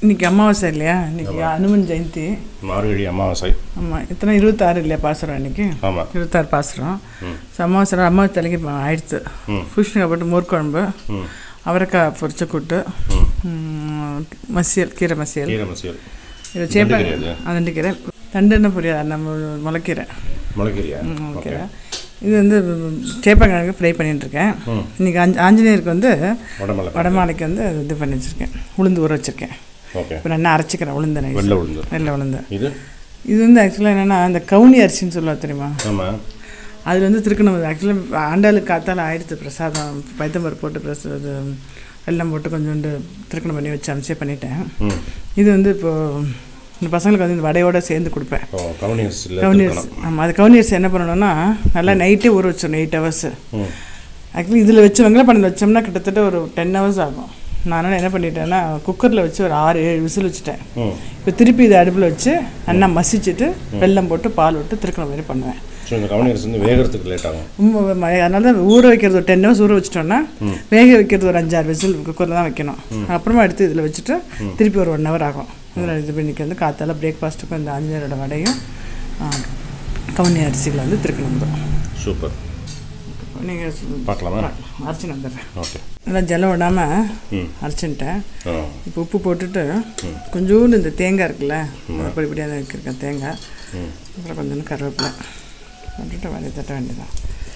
இன்னைக்கு அமாவாசை இல்லையா இன்னைக்கு அனுமன் ஜெயந்தி மார்கழி அமாவாசை ஆமாம் இத்தனை இருபத்தாறு இல்லையா பாசுரம் இன்னைக்கு ஆமாம் இருபத்தாறு பாசுரம் ஸோ அமாவாசை அமாவாசை தலைக்கு இப்போ ஆயிடுத்து ம். புஷ்ணிகா போட்டு மோர் குழம்பு ம் அவரைக்காய் பொரிச்ச கூட்டு ம் ம், மசியல் கீரை மசியல் கீரை மசியல் இது சேப்பை தண்டுக்கீரை அது? அதண்டிக்கீரை தண்டுன்னு புரியாது நம்ம முளைக்கீரை முளைக்கீரையா ம், ஓகே முளைக்கீரை இது வந்து சேப்பங்கிழங்கு ஃப்ரை பண்ணிட்டுருக்கேன் ம் இன்றைக்கி ஆஞ்ச ஆஞ்சநேயருக்கு வந்து வடமலை வடமாலைக்கு வந்து இது பண்ணி வச்சுருக்கேன் உளுந்து ஊற வச்சுருக்கேன் ஓகே இப்போ நான் அரைச்சிக்கிறேன் உளுந்து நைஸ் வெள்ளை உளுந்து வெள்ளை உளுந்து இது இது வந்து ஆக்சுவலாக என்னென்னா அந்த கவுனி அரிசின்னு சொல்லுவா தெரியுமா ஆமாம் அது வந்து திருக்கணும் ஆக்சுவலாக ஆண்டாளுக்கு காத்தால ஆயிடுத்து பிரசாதம் பைத்தம்பருப்பு போட்டு பிரச இது வெல்லம் போட்டு கொஞ்சோண்டு திருக்கணம் பண்ணி வச்சு அனுப்பிச்சே பண்ணிட்டேன் ம் இது வந்து இப்போது இந்த பசங்களுக்கு வந்து இந்த வடையோட சேர்ந்து கொடுப்பேன் ஓ கவுனியர்ஸில் கவுனி அரிசி ஆமாம் அது கவுனி அரிசி என்ன பண்ணணும்னா நல்லா நைட்டே ஊற வச்சிடணும் எயிட் ஹவர்ஸ் ம் ஆக்சுவலி இதில் வச்சு வெங்கலப்படம் வச்சோம்னா கிட்டத்தட்ட ஒரு டென் ஹவர்ஸ் ஆகும் நான் அதனால என்ன பண்ணிட்டேன்னா குக்கரில் வச்சு ஒரு ஆறு ஏழு விசில் வச்சுட்டேன் ம் இப்போ திருப்பி இதை அடுப்பில் வச்சு நல்லா மசிச்சுட்டு வெல்லம் போட்டு பால் விட்டு திருக்கிற மாதிரி பண்ணுவேன் ஸோ இந்த கவுனியர்ஸ் வந்து வேகிறதுக்கு லேட் ஆகும் ரொம்ப ம- அதனால தான் ஊற வைக்கிறது ஒரு டென் ஹவர்ஸ் ஊற வச்சிட்டோம்னா வேக வைக்கிறது ஒரு அஞ்சாறு விசில் குக்கரில் தான் வைக்கணும் அப்புறமா எடுத்து இதில் வச்சுட்டு திருப்பி ஒரு ஒன் ஹவர் ஆகும் இதில் இது பண்ணிக்கு வந்து காத்தால பிரேக்ஃபாஸ்ட்டுக்கும் இந்த ஆஞ்சநேயரோட வடையும் ஆ, கவுனி அரிசியில் வந்து திருக்கணும் தான் சூப்பர் நீங்கள் பார்க்கலாமா அரைச்சின்னு வந்துடுறேன் ஓகே நல்லா ஜலம் விடாமல் ம் அரைச்சின்ட்டேன் ஆ இப்போ உப்பு போட்டுட்டு கொஞ்சோண்டு இந்த தேங்காய் இருக்குல்ல அப்படி இப்படியாக வச்சுருக்கேன் தேங்காய் ம் அப்புறம் கொஞ்சோண்டு கருவேப்பிலை போட்டுட்டு வரைய தட்ட வேண்டியதான்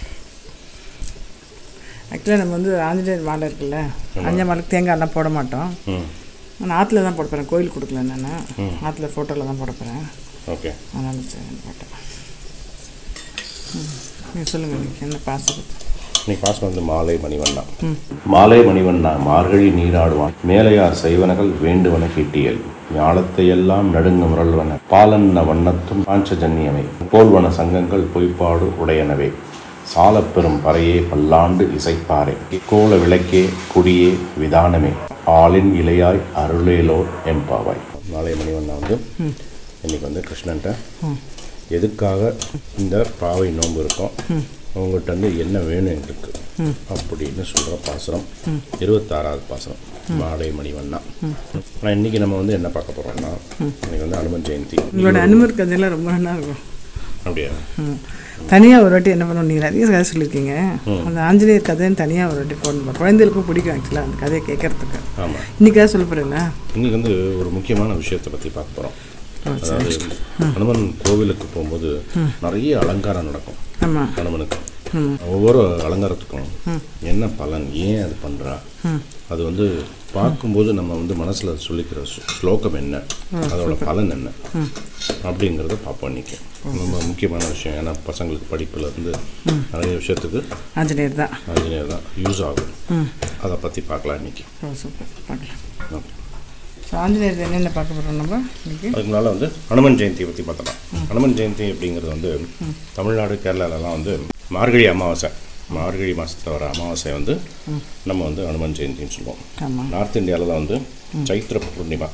ஆக்சுவலாக நம்ம வந்து ஆஞ்சநேயர் மாலை இருக்குல்ல ஆஞ்சநேயர் மாலைக்கு தேங்காய்லாம் போட மாட்டோம் ம் நான் ஆற்றுல தான் போட போகிறேன் கோயில் கொடுக்கல நான் ஆற்றுல ஃபோட்டோவில் தான் போட போகிறேன் ஓகே அதனால சரி போட்டேன் நீங்கள் சொல்லுங்கள் நீங்கள் என்ன பாசம் இன்னைக்கு பாசம் வந்து மாலை மணிவண்ணா மாலை மணிவண்ணா மார்கழி நீராடுவான் மேலையார் செய்வனகள் வேண்டுவன கிட்டியல் ஞாலத்தையெல்லாம் நடுங்க முரல்வன பாலன்ன வண்ணத்தும் பாஞ்சஜன்யமே போல்வன சங்கங்கள் பொய்ப்பாடு உடையனவே சாலப்பெரும் பறையே பல்லாண்டு இசைப்பாரே கோல விளக்கே குடியே விதானமே ஆளின் இலையாய் அருளேலோர் எம்பாவாய் மாலை மணிவண்ணா வந்து இன்னைக்கு வந்து கிருஷ்ணன்ட்ட எதுக்காக இந்த பாவை நோன்பு இருக்கும் அவங்ககிட்ட வந்து என்ன வேணும் எங்களுக்கு அப்படின்னு சொல்கிற பாசனம் இருபத்தாறாவது பாசனம் மாலை மணிவண்ணா ஆனால் இன்னைக்கு நம்ம வந்து என்ன பார்க்க போகிறோம்னா இன்னைக்கு வந்து அனுமன் ஜெயந்தி உங்களோட அனுமர் கதையெல்லாம் ரொம்ப நல்லா இருக்கும் அப்படியா ம் தனியாக ஒரு வாட்டி என்ன பண்ணணும் நீங்கள் நிறைய கதை சொல்லியிருக்கீங்க அந்த ஆஞ்சநேயர் கதைன்னு தனியாக ஒரு வாட்டி போடணும் குழந்தைகளுக்கும் பிடிக்கும் ஆக்சுவலாக அந்த கதையை கேட்கறதுக்கு ஆமாம் இன்னைக்கு கதை சொல்ல போகிறீங்களா இன்னைக்கு வந்து ஒரு முக்கியமான விஷயத்தை பற்றி பார்க்க போகிறோம் அதாவது ஹனுமன் கோவிலுக்கு போகும்போது நிறைய அலங்காரம் நடக்கும் ஆமாம் கணவனுக்கு ஒவ்வொரு அலங்காரத்துக்கும் என்ன பலன் ஏன் அது பண்ணுறா அது வந்து பார்க்கும்போது நம்ம வந்து மனசில் சொல்லிக்கிற ஸ்லோ- ஸ்லோகம் என்ன அதோட பலன் என்ன அப்படிங்கிறத பார்ப்போம் இன்னைக்கு ரொம்ப முக்கியமான விஷயம் ஏன்னா பசங்களுக்கு படிப்புல இருந்து நிறைய விஷயத்துக்கு ஆஞ்சநேயர் தான் ஆஞ்சநேயர் தான் யூஸ் ஆகும் அதை பற்றி பார்க்கலாம் இன்னைக்கு ஓ சூப்பர் பார்க்கலாம் ஓகே ஸோ ஆஞ்சநேயர் என்னென்ன பார்க்க போகிறோம் நம்ம இன்னைக்கு அதுக்கு முன்னால் வந்து ஹனுமன் ஜெயந்தியை பற்றி பார்த்தலாம் ஹனுமன் ஜெயந்தி அப்படிங்கிறது வந்து தமிழ்நாடு கேரளாலலாம் வந்து மார்கழி அமாவாசை மார்கழி மாதத்தில் வர அமாவாசை வந்து நம்ம வந்து ஹனுமன் ஜெயந்தின்னு சொல்லுவோம் ஆமாம் நார்த் இந்தியாவில் வந்து சைத்திர பூர்ணிமா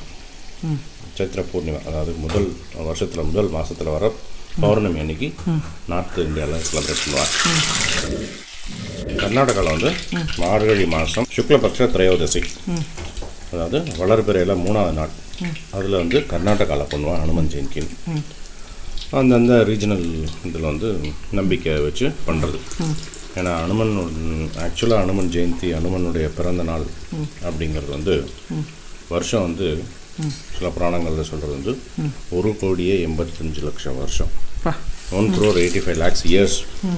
சைத்திர பூர்ணிமா அதாவது முதல் வருஷத்தில் முதல் மாதத்தில் வர பௌர்ணமி அன்னைக்கு நார்த் இந்தியாவில் செலிப்ரேட் பண்ணுவாங்க கர்நாடகாவில் வந்து மார்கழி மாதம் சுக்லபக்ஷ திரையோதசி அதாவது வளர்பிறையில் மூணாவது நாள் அதில் வந்து கர்நாடகாவில் பண்ணுவான் ஹனுமன் ஜெயந்தின்னு அந்தந்த ரீஜனல் இதில் வந்து நம்பிக்கை வச்சு பண்ணுறது ஏன்னா அனுமன் ஆக்சுவலாக அனுமன் ஜெயந்தி அனுமனுடைய பிறந்த நாள் அப்படிங்கிறது வந்து வருஷம் வந்து சில புராணங்களில் சொல்கிறது வந்து ஒரு கோடியே எண்பத்தஞ்சு லட்சம் வருஷம் பா one crore eighty five lakhs years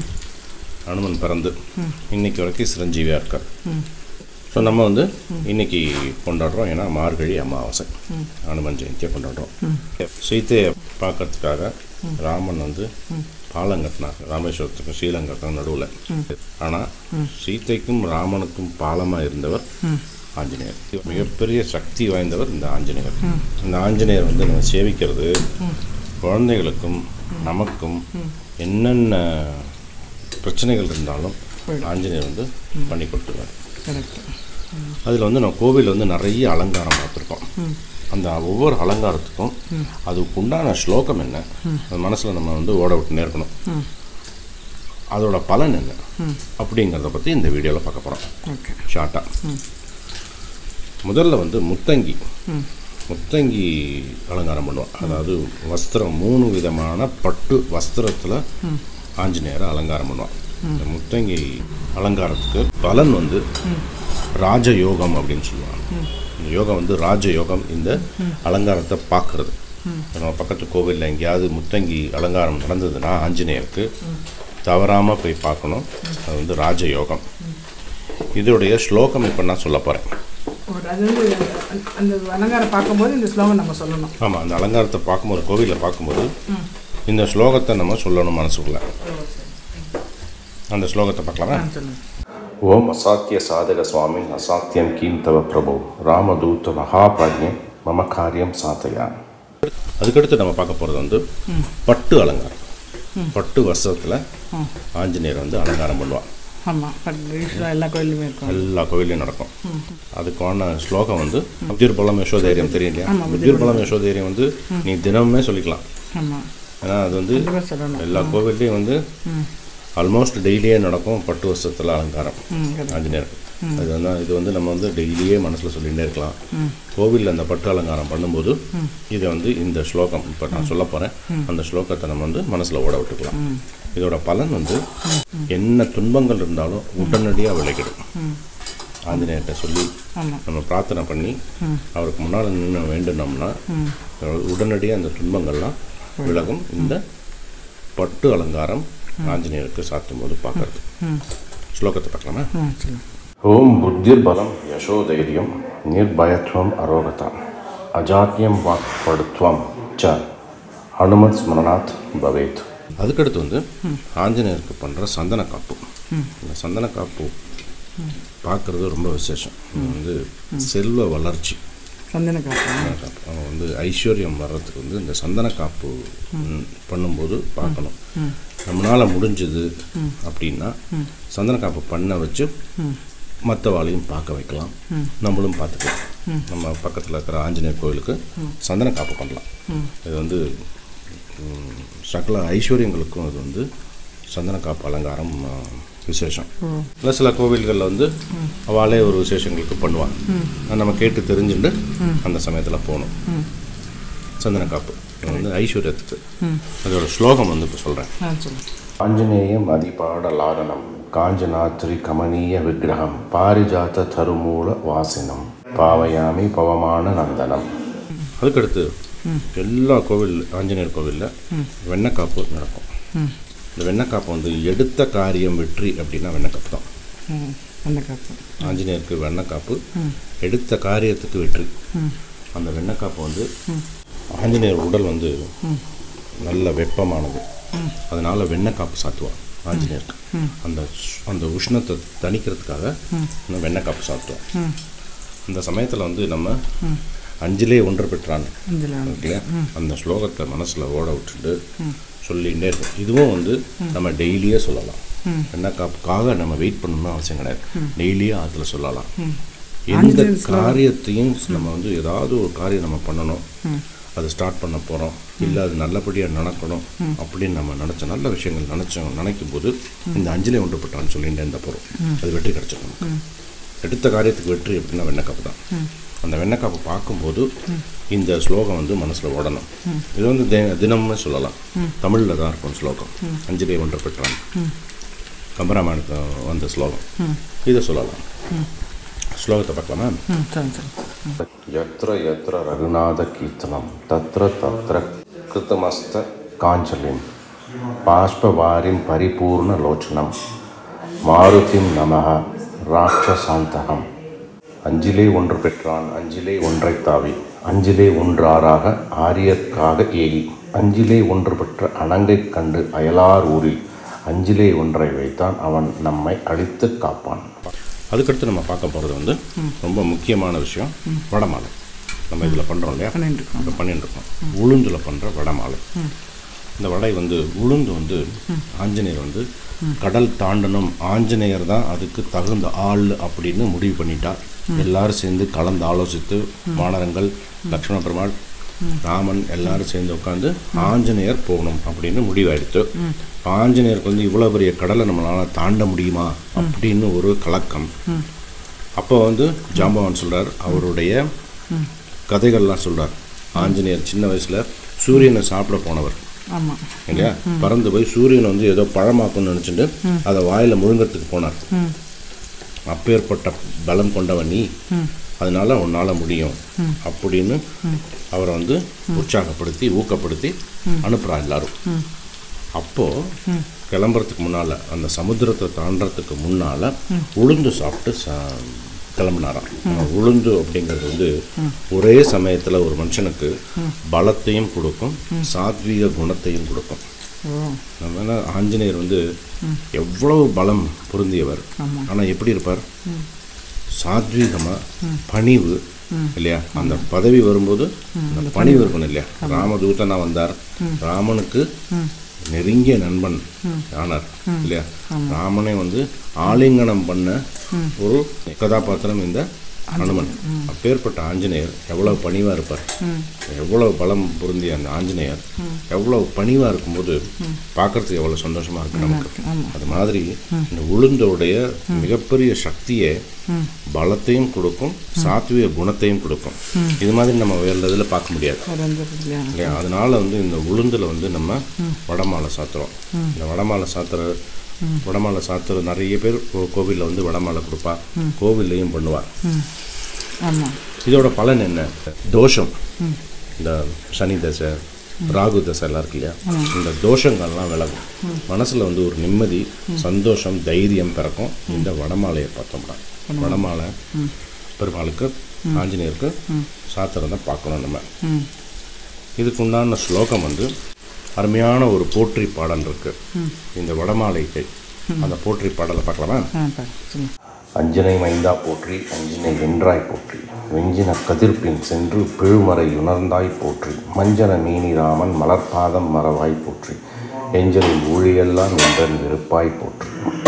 Hanuman பிறந்து இன்னைக்கு வரைக்கும் சிரஞ்சீவியாக இருக்கார் ஸோ நம்ம வந்து இன்னைக்கு கொண்டாடுறோம் ஏன்னா மார்கழி அமாவாசை அனுமன் ஜெயந்தியை கொண்டாடுறோம் சீத்தையை பார்க்கறதுக்காக ராமன் வந்து பாலம் கட்டினார் ராமேஸ்வரத்துக்கும் ஸ்ரீலங்காக்கும் நடுவில் ஆனால் சீத்தைக்கும் ராமனுக்கும் பாலமாக இருந்தவர் ஆஞ்சநேயர் மிகப்பெரிய சக்தி வாய்ந்தவர் இந்த ஆஞ்சநேயர் இந்த ஆஞ்சநேயர் வந்து நம்ம சேவிக்கிறது குழந்தைகளுக்கும் நமக்கும் என்னென்ன பிரச்சனைகள் இருந்தாலும் ஆஞ்சநேயர் வந்து பண்ணி கொடுத்துருவார் கரெக்ட் அதில் வந்து நம்ம கோவில் வந்து நிறைய அலங்காரம் பார்த்துருக்கோம் அந்த ஒவ்வொரு அலங்காரத்துக்கும் அதுக்கு உண்டான ஸ்லோகம் என்ன அது மனசில் நம்ம வந்து ஓட விட்டுனே இருக்கணும் அதோட பலன் என்ன அப்படிங்கிறத பற்றி இந்த வீடியோவில் பார்க்க போகிறோம் ஓகே ஷார்ட்டாக முதல்ல வந்து முத்தங்கி முத்தங்கி அலங்காரம் பண்ணுவான் அதாவது வஸ்திரம் மூணு விதமான பட்டு வஸ்திரத்தில் ஆஞ்சநேயரை அலங்காரம் பண்ணுவான் இந்த முத்தங்கி அலங்காரத்துக்கு பலன் வந்து ராஜயோகம் அப்படின்னு சொல்லுவாங்க இந்த யோகம் வந்து ராஜயோகம் இந்த அலங்காரத்தை பார்க்கறது நம்ம பக்கத்து கோவிலில் எங்கேயாவது முத்தங்கி அலங்காரம் நடந்ததுன்னா ஆஞ்சநேயருக்கு தவறாமல் போய் பார்க்கணும் அது வந்து ராஜயோகம் இதோடைய ஸ்லோகம் இப்போ நான் சொல்ல போகிறேன் ஒரு அது வந்து அந்த- அந்த அலங்காரம் பார்க்கும்போது இந்த ஸ்லோகம் நம்ம சொல்லணும் ஆமாம் அந்த அலங்காரத்தை பார்க்கும்போது கோவிலில் பார்க்கும்போது இந்த ஸ்லோகத்தை நம்ம சொல்லணும் மனசுக்குள்ள அந்த ஸ்லோகத்தை பார்க்கலாமா ஆ, சொல்லுங்க ஓம் அசாத்திய சாதக சுவாமி அசாத்தியம் கீம் தவ பிரபு ராமதூத்த மகாபிரஜ்யம் மம காரியம் சாத்தையா அதுக்கடுத்து நம்ம பார்க்க போகிறது வந்து பட்டு அலங்காரம் பட்டு வஸ்திரத்தில் ஆஞ்சநேயர் வந்து அலங்காரம் பண்ணுவான் ஆமாம் யூஸ்வலாக எல்லா கோயிலுமே இருக்கும் எல்லா கோவிலையும் நடக்கும் அதுக்கான ஸ்லோகம் வந்து உத்திர் பலம் யசோதைரியம் தெரியும் இல்லையா உத்திர் பலம் யசோதைரியம் வந்து நீ தினமுமே சொல்லிக்கலாம் ஆமாம் ஏன்னா அது வந்து கண்டிப்பாக சொல்லணும் எல்லா கோவில்லையும் வந்து ஆல்மோஸ்ட் டெய்லியே நடக்கும் பட்டு வருஷத்தில் அலங்காரம் ம் correct. ஆஞ்சநேயருக்கு அது வந்து இது வந்து நம்ம வந்து டெய்லியே மனசில் சொல்லிகிட்டே இருக்கலாம் கோவிலில் அந்த பட்டு அலங்காரம் பண்ணும்போது இதை வந்து இந்த ஸ்லோகம் இப்போ நான் சொல்ல போகிறேன் அந்த ஸ்லோகத்தை நம்ம வந்து மனசில் ஓட விட்டுக்கலாம் இதோட பலன் வந்து என்ன துன்பங்கள் இருந்தாலும் உடனடியாக விளைக்கிடும் ஆஞ்சநேயர்கிட்ட சொல்லி ஆமாம் நம்ம பிரார்த்தனை பண்ணி அவருக்கு முன்னால் நின்று வேண்டுனோம்னா உடனடியாக அந்த துன்பங்கள்லாம் விலகும் இந்த பட்டு அலங்காரம் ஆஞ்சநேயருக்கு சாத்தும் போது பார்க்கறது ஸ்லோகத்தை பார்க்கலாமா ம் சொல்லுங்க ஓம் புத்திர்பலம் யசோதைரியம் நிர்பயத்வம் அரோகதாம் அஜாத்தியம் வாக்படுத்வம் ச ஹனுமத் ஸ்மரணாத் பவேத் அதுக்கடுத்து வந்து ஆஞ்சநேயருக்கு பண்ணுற சந்தன காப்பு இந்த சந்தன காப்பு பார்க்குறது ரொம்ப விசேஷம் இது வந்து செல்வ வளர்ச்சி சந்தன காப்பு சந்தன காப்பு அவங்க வந்து ஐஸ்வர்யம் வர்றதுக்கு வந்து இந்த சந்தன காப்பு ம், பண்ணும்போது பார்க்கணும் நம்மளால் முடிஞ்சது அப்படின்னா சந்தன காப்பு பண்ண வச்சு மற்றவாளையும் பார்க்க வைக்கலாம் நம்மளும் பார்த்துக்கலாம் நம்ம பக்கத்தில் இருக்கிற ஆஞ்சநேயர் கோவிலுக்கு சந்தன காப்பு பண்ணலாம் இது வந்து ம், சகல ஐஸ்வர்யங்களுக்கும் இது வந்து சந்தன காப்பு அலங்காரம் ஆ, விசேஷம் இல்லை சில கோவில்களில் வந்து அவளே ஒரு விசேஷங்களுக்கு பண்ணுவாங்க அது நம்ம கேட்டு தெரிஞ்சுட்டு அந்த சமயத்தில் போகணும் சந்தன காப்பு இது வந்து ஐஸ்வர்யத்துக்கு அதோட ஸ்லோகம் வந்து இப்போ சொல்கிறேன் ஆ சொல்லுங்க ఆంజనేయం అధిపాడలారణం కాంజనాద్రి కమనీయ విగ్రహం పారిజాత తరుమూల వాసినం பாவயாமி பவமான நந்தனம் அதுக்கடுத்து எல்லா கோவில் ஆஞ்சநேயர் கோவிலில் வெண்ணக்காப்பு நடக்கும் இந்த வெண்ணக்காப்பு வந்து எடுத்த காரியம் வெற்றி அப்படின்னா வெண்ணக்காப்பு தான் ம் சந்தன காப்பு ஆஞ்சநேயருக்கு வெண்ணக்காப்பு எடுத்த காரியத்துக்கு வெற்றி அந்த வெண்ணக்காப்பு வந்து ஆஞ்சநேயர் உடல் வந்து நல்ல வெப்பமானது அதனால வெண்ணக்காப்பு சாத்துவான் ஆஞ்சநேயருக்கு அந்த சு- அந்த உஷ்ணத்தை தணிக்கிறதுக்காக இந்த வெண்ணக்காப்பு சாத்துவோம் அந்த சமயத்தில் வந்து நம்ம அஞ்சிலே ஒன்று பெற்றான் அஞ்சலி இருக்கு இல்லையா அந்த ஸ்லோகத்தை மனசில் ஓட விட்டுட்டு சொல்லிகிட்டே இருக்கும் இதுவும் வந்து நம்ம டெய்லியே சொல்லலாம் வெண்ணக்காப்புக்காக நம்ம வெயிட் பண்ணணும்னு அவசியம் கிடையாது டெய்லியே அதில் சொல்லலாம் எந்த காரியத்தையும் நம்ம வந்து ஏதாவது ஒரு காரியம் நம்ம பண்ணணும் அது ஸ்டார்ட் பண்ண போகிறோம் இல்லை அது நல்லபடியாக நடக்கணும் அப்படின்னு நம்ம நினச்ச நல்ல விஷயங்கள் நினச்சோம் நினைக்கும் போது இந்த அஞ்சலி ஒன்றுபட்டான்னு சொல்லிட்டு இருந்த போகிறோம் அது வெற்றி கிடச்சிடும் நமக்கு எடுத்த காரியத்துக்கு வெற்றி அப்படின்னா வெண்ணக்காப்பு தான் அந்த வெண்ணக்காப்பு பார்க்கும்போது இந்த ஸ்லோகம் வந்து மனசில் ஓடணும் இது வந்து தி- தினமுமே சொல்லலாம் தமிழில் தான் இருக்கும் ஸ்லோகம் அஞ்சலி ஒன்று பெற்றான் கம்பராமாயணத்தை வந்த ஸ்லோகம் இதை சொல்லலாம் ஸ்லோகத்தை பார்க்கலாமா ம் சொல்லுங்க சொல்லுங்க यत्र यत्र रघुनाथकीर्तनं तत्र तत्र कृतमस्त काञ्चलिं बाष्पवारिं परिपूर्णलोचनं मारुतिं नमः ராட்சசாந்தகம் அஞ்சிலே ஒன்று பெற்றான் அஞ்சிலே ஒன்றை தாவி அஞ்சிலே ஒன்றாராக ஆரியற்காக ஏகி அஞ்சிலே ஒன்று பெற்ற அணங்கைக் கண்டு அயலார் ஊரில் அஞ்சிலே ஒன்றை வைத்தான் அவன் நம்மை அழித்து காப்பான் அதுக்கடுத்து நம்ம பார்க்க போகிறது வந்து ரொம்ப முக்கியமான விஷயம் வடமாலை நம்ம இதில் பண்ணுறோம் இல்லையா பண்ணிட்டு இருக்கோம் இப்போ பண்ணிட்டு இருக்கோம் உளுந்தில் பண்ணுற வடமாலை இந்த வடை வந்து உளுந்து வந்து ஆஞ்சநேயர் வந்து கடல் தாண்டணும் ஆஞ்சநேயர் தான் அதுக்கு தகுந்த ஆள் அப்படின்னு முடிவு பண்ணிட்டார் எல்லாரும் சேர்ந்து கலந்து ஆலோசித்து வானரங்கள் லக்ஷ்மண பெருமாள் ராமன் எல்லாரும் சேர்ந்து உட்காந்து ஆஞ்சநேயர் போகணும் அப்படின்னு முடிவாயிடுத்து ஆஞ்சநேயருக்கு வந்து இவ்வளோ பெரிய கடலை நம்மளால் தாண்ட முடியுமா அப்படின்னு ஒரு கலக்கம் அப்போ வந்து ஜாம்பவான் சொல்றார் அவருடைய கதைகள்லாம் சொல்றார் ஆஞ்சநேயர் சின்ன வயசுல சூரியனை சாப்பிட போனவர் ஆமாம் இல்லையா பறந்து போய் சூரியனை வந்து ஏதோ பழமாக்கும்னு நினச்சிட்டு அதை வாயில முழுங்கறதுக்கு போனார் ம் அப்பேற்பட்ட பலம் கொண்டவன் நீ அதனால உன்னால முடியும் அப்படின்னு அவரை வந்து உற்சாகப்படுத்தி ஊக்கப்படுத்தி அனுப்புறா எல்லாரும் அப்போ கிளம்புறதுக்கு முன்னால அந்த சமுத்திரத்தை தாண்டறதுக்கு முன்னால உளுந்து சாப்பிட்டு ச கிளம்புனாராம் உளுந்து அப்படிங்கிறது வந்து ஒரே சமயத்துல ஒரு மனுஷனுக்கு பலத்தையும் கொடுக்கும் சாத்வீக குணத்தையும் கொடுக்கும் ஓ அதனால ஆஞ்சநேயர் வந்து எவ்வளவு பலம் பொருந்தியவர் ஆனா எப்படி இருப்பார் சாத்வீகமா பணிவு இல்லையா அந்த பதவி வரும்போது அந்த பணிவு இருக்கணும் இல்லையா ராமதூதனா வந்தார் ராமனுக்கு நெருங்கிய நண்பன் ஆனார் இல்லையா ராமனை வந்து ஆலிங்கனம் பண்ண ஒரு கதாபாத்திரம் இந்த ஹனுமன் அப்பேற்பட்ட ஆஞ்சநேயர் எவ்வளவு பணிவா இருப்பார் எவ்வளவு பலம் பொருந்திய அந்த ஆஞ்சநேயர் எவ்வளவு பணிவா இருக்கும்போது பார்க்கறதுக்கு எவ்வளவு சந்தோஷமா இருக்கு நமக்கு அது மாதிரி இந்த உளுந்தோடைய மிகப்பெரிய சக்தியை பலத்தையும் கொடுக்கும் சாத்விக குணத்தையும் கொடுக்கும் இது மாதிரி நம்ம வேற இதில் பார்க்க முடியாது பிறந்தது இல்லையா இல்லையா அதனால வந்து இந்த உளுந்துல வந்து நம்ம வடமாலை சாத்துறோம் இந்த வடமாலை சாத்துற வடமாலை சாத்துற நிறைய பேர் கோ- கோவில்ல வந்து வடமாலை கொடுப்பா கோவில்லையும் பண்ணுவா ஆமாம் இதோட பலன் என்ன தோஷம் இந்த சனி தசை ராகு தசை எல்லாம் இருக்கு இல்லையா இந்த தோஷங்கள்லாம் விலகும் மனசுல வந்து ஒரு நிம்மதி சந்தோஷம் தைரியம் பிறக்கும் இந்த வடமாலையை பார்த்தோம்னா வடமாலை பெருமாளுக்கு ஆஞ்சநேயருக்கு சாத்திரம் தான் பார்க்கணும் நம்ம ம் இதுக்கு உண்டான ஸ்லோகம் வந்து அருமையான ஒரு போற்றி பாடல் இருக்கு இந்த வடமாலைக்கு அந்த போற்றி பாடலை பார்க்கலாமா ஆ பாரு சொல்லுங்க அஞ்சனை மைந்தா போற்றி அஞ்சினை வென்றாய் போற்றி வெஞ்சின கதிர்பின் சென்று பிழுமறை உணர்ந்தாய் போற்றி மஞ்சன மீனி ராமன் மலர்பாதம் மறவாய் போற்றி எஞ்சலில் ஊழியெல்லாம் என்றன் விருப்பாய் போற்றி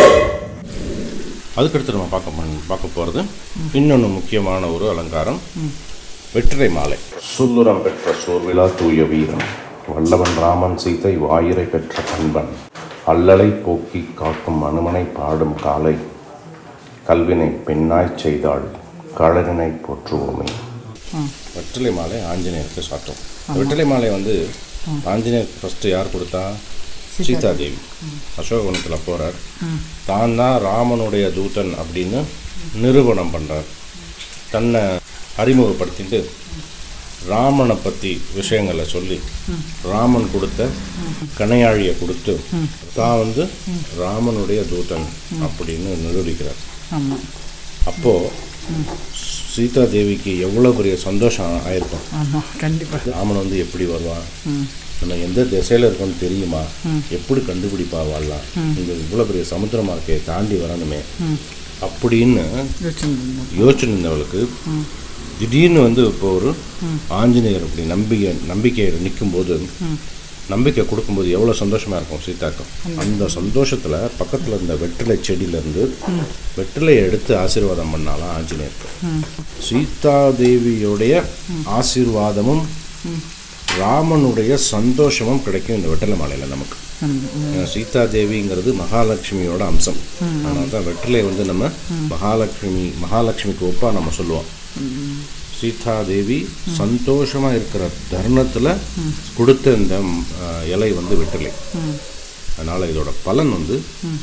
அதுக்கடுத்து நம்ம பார்க்க பண்- பார்க்க போகிறது இன்னொன்று முக்கியமான ஒரு அலங்காரம் வெற்றிலை மாலை சுல்லுரம் பெற்ற சோர்விழா தூய வீரன் வல்லவன் ராமன் சீதை வாயிரை பெற்ற கண்பன் அல்லலை போக்கி காக்கும் அனுமனை பாடும் காலை கல்வினை பெண்ணாய் செய்தாள் கழகனை போற்றுவோமே வெற்றிலை மாலை ஆஞ்சநேயருக்கு சாத்தோம் வெற்றிலை மாலை வந்து ஆஞ்சநேயருக்கு ஃபஸ்ட்டு யார் கொடுத்தா சீதா தேவி அசோகவனத்தில் போகிறார் தான் தான் ராமனுடைய தூதன் அப்படின்னு நிரூபணம் பண்ணுறார் தன்னை அறிமுகப்படுத்திட்டு ராமனை பற்றி விஷயங்களை சொல்லி ராமன் கொடுத்த கணையாழியை கொடுத்து தான் வந்து ராமனுடைய தூதன் அப்படின்னு நிரூபிக்கிறார் ஆமாம் அப்போது சீதா தேவிக்கு எவ்வளோ பெரிய சந்தோஷம் ஆயிருக்கும் ஆமாம் கண்டிப்பாக ராமன் வந்து எப்படி வருவான் ம் நம்ம எந்த திசையில் இருக்கோம்னு தெரியுமா எப்படி கண்டுபிடிப்பா வாழலாம் இங்கே இவ்வளோ பெரிய சமுத்திரமா இருக்கே தாண்டி வரணுமே அப்படின்னு யோசிச்சுருந்தோம் யோசிச்சு நின்றவளுக்கு திடீர்னு வந்து இப்போ ஒரு ஆஞ்சநேயர் அப்படி நம்பிக்கை நம்பிக்கையில் நிற்கும்போது நம்பிக்கை கொடுக்கும்போது எவ்வளோ சந்தோஷமா இருக்கும் சீதாக்கும் அந்த சந்தோஷத்தில் பக்கத்தில் இருந்த வெற்றிலை செடியிலேருந்து வெற்றிலையை எடுத்து ஆசீர்வாதம் பண்ணாலாம் ஆஞ்சநேயருக்கு சீதா தேவியுடைய ஆசீர்வாதமும் ராமனுடைய சந்தோஷமும் கிடைக்கும் இந்த வெற்றிலை மாலையில் நமக்கு ஏன்னா சீதா தேவிங்கிறது மகாலட்சுமியோட அம்சம் அதனால தான் வெற்றிலை வந்து நம்ம மகாலட்சுமி மகாலட்சுமிக்கு ஒப்பா நம்ம சொல்லுவோம் சீதா தேவி சந்தோஷமா இருக்கிற தருணத்துல கொடுத்த இந்த ம், அஹ், இலை வந்து வெற்றிலை அதனால இதோட பலன் வந்து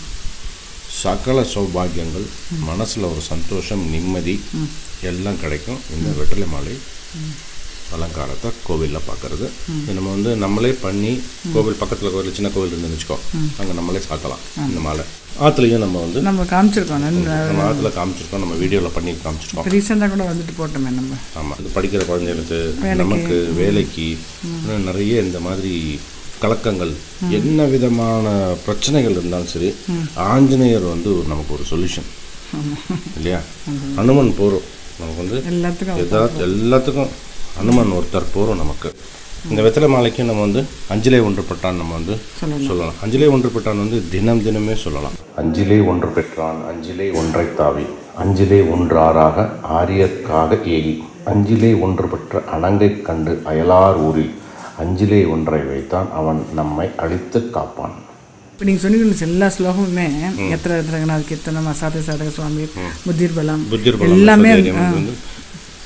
சகல சௌபாகியங்கள் மனசுல ஒரு சந்தோஷம் நிம்மதி எல்லாம் கிடைக்கும் இந்த வெற்றிலை மாலை அலங்காரத்தை கோவிலில் பார்க்கறது இது நம்ம வந்து நம்மளே பண்ணி கோவில் பக்கத்தில் கோவில் சின்ன கோவில் இருந்துன்னு வச்சுக்கோ அங்கே நம்மளே சாத்தலாம் இந்த மாலை ஆற்றுலையும் நம்ம வந்து நம்ம காமிச்சிருக்கோம் நன்- நம்ம ஆற்றுல காமிச்சிருக்கோம் நம்ம வீடியோவில் பண்ணி காமிச்சிருக்கோம் இப்போ ரீசெண்டாக கூட வந்துட்டு போட்டோமே நம்ம ஆமாம் இது படிக்கிற குழந்தைகளுக்கு நமக்கு வேலைக்கு இன்னும் நிறைய இந்த மாதிரி கலக்கங்கள் என்ன விதமான பிரச்சனைகள் இருந்தாலும் சரி ஆஞ்சநேயர் வந்து ஒரு- நமக்கு ஒரு சொல்யூஷன் இல்லையா அனுமன் போகிறோம் நமக்கு வந்து எல்லாத்துக்கும் ஏதாவது எல்லாத்துக்கும் அனுமன் ஒருத்தர் போகிறோம் நமக்கு இந்த வெத்தலை மாலைக்கு நம்ம வந்து அஞ்சிலே ஒன்றுபட்டான் நம்ம வந்து சொல்லலாம். சொல்லலாம் அஞ்சிலே ஒன்றுபட்டான் வந்து தினம் தினமே சொல்லலாம் அஞ்சிலே ஒன்று பெற்றான் அஞ்சிலே ஒன்றை தாவி அஞ்சிலே ஒன்றாறாக ஆரியர்க்காக ஏகி அஞ்சிலே ஒன்று பெற்ற அணங்கைக் கண்டு அயலார் ஊரில் அஞ்சிலே ஒன்றை வைத்தான் அவன் நம்மை அழித்து காப்பான் இப்போ நீங்கள் சொன்னீங்க எல்லா ஸ்லோகமுமே எத்தனை எத்தனை கீர்த்தனம் அசாத சாதக சுவாமி புத்திர் பலம் புத்திர் பலம் எல்லாமே தைரியம் வந்து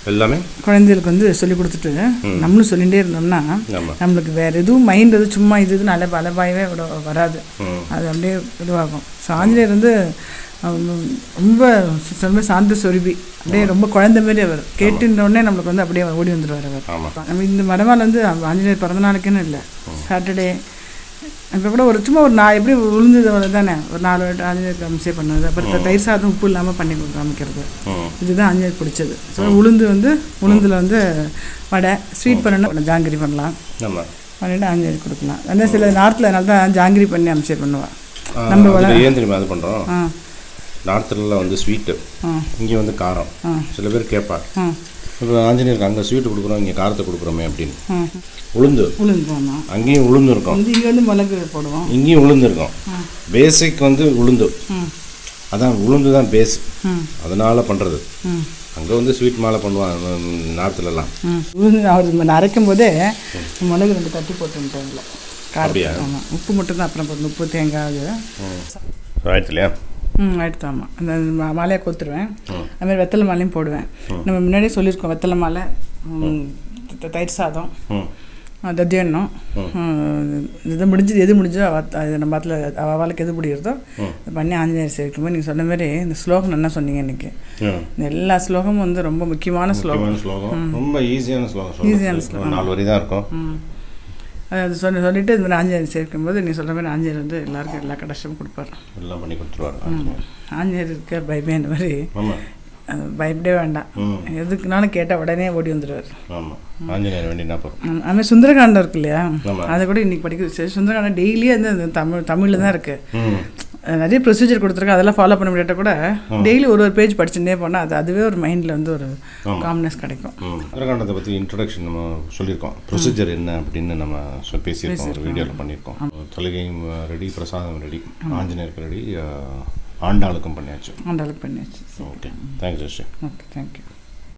எல்லாமே குழந்தைகளுக்கு வந்து சொல்லி கொடுத்துட்டு நம்மளும் சொல்லிகிட்டே இருந்தோம்னா ஆமாம் நம்மளுக்கு வேறு எதுவும் மைண்ட் எதுவும் சும்மா இது இதுன்னு அலை அலபாயவே விட வராது ம் அது அப்படியே இதுவாகும் ஸோ ஆஞ்சநேயர் வந்து அவன் ரொம்ப ரொம்ப சாந்த சொருபி அப்படியே ரொம்ப குழந்தை மாரி அவர் கேட்டுன்ற உடனே நம்மளுக்கு வந்து அப்படியே ஓடி வந்துடுவார் அவர் ஆமாம் நம்ம இந்த மடமால் வந்து ஆஞ்சநேயர் பிறந்த நாளைக்குன்னு இல்லை சாட்டர்டே இப்போ கூட ஒரு சும்மா ஒரு நான் எப்படி உளுந்தது தானே ஒரு நாலு வாட்டி ஆஞ்சநேயர் அம்சே பண்ணது அப்புறம் த- தயிர் சாதம் உப்பு இல்லாமல் பண்ணி கொடுத்து காமிக்கிறது ம் இதுதான் ஆஞ்சநேயர் பிடிச்சது ஸோ உளுந்து வந்து உளுந்தில் வந்து வடை ஸ்வீட் பண்ணணும் ஜாங்கிரி பண்ணலாம் ஆமாம் பண்ணிட்டு ஆஞ்சநேயர் கொடுக்கலாம் அந்த சில நார்த்தில் அதனால தான் ஜாங்கிரி பண்ணி அம்சே பண்ணுவாள் நம்ம அதில் ஏன் தெரியுமா அது பண்ணுறோம் ஆ நார்த்தில் வந்து ஸ்வீட்டு ஆ இங்கே வந்து காரம் ஆ. சில பேர் கேட்பா ஆ இப்போ ஆஞ்சநேயருக்கு அங்கே ஸ்வீட்டு கொடுக்குறோம் இங்கே காரத்தை கொடுக்குறோமே அப்படின்னு ஆ உளுந்து உளுந்து ஆமாம் அங்கேயும் உளுந்து இருக்கும் வந்து இங்கே வந்து மிளகு போடுவோம் இங்கேயும் உளுந்து இருக்கும் பேசிக் வந்து உளுந்து ம் அதான் உளுந்து தான் பேஸ் ம் அதனால பண்ணுறது ம் அங்கே வந்து ஸ்வீட் மாலை பண்ணுவாங்க நார்த்துலலாம் ம் உளுந்து அவர் நம்ம அரைக்கும் போதே மிளகு ரெண்டு தட்டி போட்டுட்டேன் இதில் அப்படியா? காரம் ஆமாம் உப்பு மட்டும் தான் அப்புறம் போடணும். உப்பு தேங்காய் அது ஆயிடுச்சு இல்லையா ம் எடுத்து ஆமாம் அந்த மா- மாலையை கொத்துருவேன் அதுமாதிரி வெத்தலை மாலையும் போடுவேன் நம்ம முன்னாடியே சொல்லியிருக்கோம் வெத்தலை மாலை ம், த- தயிர் சாதம் ம் ஆ, தத்தியன்னம் இது முடிஞ்சது எது முடிஞ்சோ அவ அது நம்ம அதில் அவளுக்கு எது பிடிக்கிறதோ அது பண்ணி ஆஞ்சநேயர் சேர்க்கும்போது நீங்கள் சொன்ன மாதிரி இந்த ஸ்லோகம் என்ன சொன்னீங்க இன்னைக்கு ம். இந்த எல்லா ஸ்லோகமும் வந்து ரொம்ப முக்கியமான ஸ்லோகம் முக்கியமான ஸ்லோகம் ரொம்ப ஈஸியான ஸ்லோகம் ஈஸியான சொல்றது. ஒரு நாலு வரி தான் இருக்கும் ம் அது அது சொல்லி சொல்லிட்டு இந்த மாதிரி ஆஞ்சநேயர் சேர்க்கும்போது நீ சொல்கிற மாதிரி ஆஞ்சநேயர் வந்து எல்லாருக்கும் எல்லா கஷ்டமும் கொடுப்பாரு எல்லாம் பண்ணி கொடுத்துருவாரு ஆஞ்சநேயர். ஆஞ்சநேயர் இருக்க பயமே அந்த மாதிரி ஆமாம் அது பயப்படவே வேண்டாம் ம் எதுக்குனாலும் கேட்டால் உடனே ஓடி வந்துடுவார் ஆமாம் ஆஞ்சநேயர் வேண்டி என்ன போகிறோம் அதுமாதிரி சுந்தரகாண்டம் இருக்கு இல்லையா ஆமா. அதை கூட இன்னைக்கு படிக்க சரி சுந்தரகாண்டம் டெய்லியே வந்து அந்த தமிழ் தமிழில் தான் இருக்குது ம் நிறைய ப்ரொசீஜர் கொடுத்துருக்கேன் அதெல்லாம் ஃபாலோ பண்ண முடியாட்ட கூட டெய்லி ஒரு ஒரு பேஜ் படிச்சுட்டே போனால் அது அதுவே ஒரு மைண்டில் வந்து ஒரு ஆமா. காம்னஸ் கிடைக்கும் ம் உத்தரகாண்டத்தை பற்றி இன்ட்ரடக்ஷன் நம்ம சொல்லியிருக்கோம் ப்ரொசீஜர் என்ன அப்படின்னு நம்ம சொ- பேசியிருக்கோம் ஒரு வீடியோவில் பண்ணியிருக்கோம் தொழுகையும் ரெடி பிரசாதம் ரெடி ஆஞ்சநேயருக்கு ரெடி ஆண்டாளுக்கும் பண்ணியாச்சு ஆண்டாளுக்கு பண்ணியாச்சு ஓகே தேங்க்ஸ் ஜெஸ்டி ஓகே தேங்க்யூ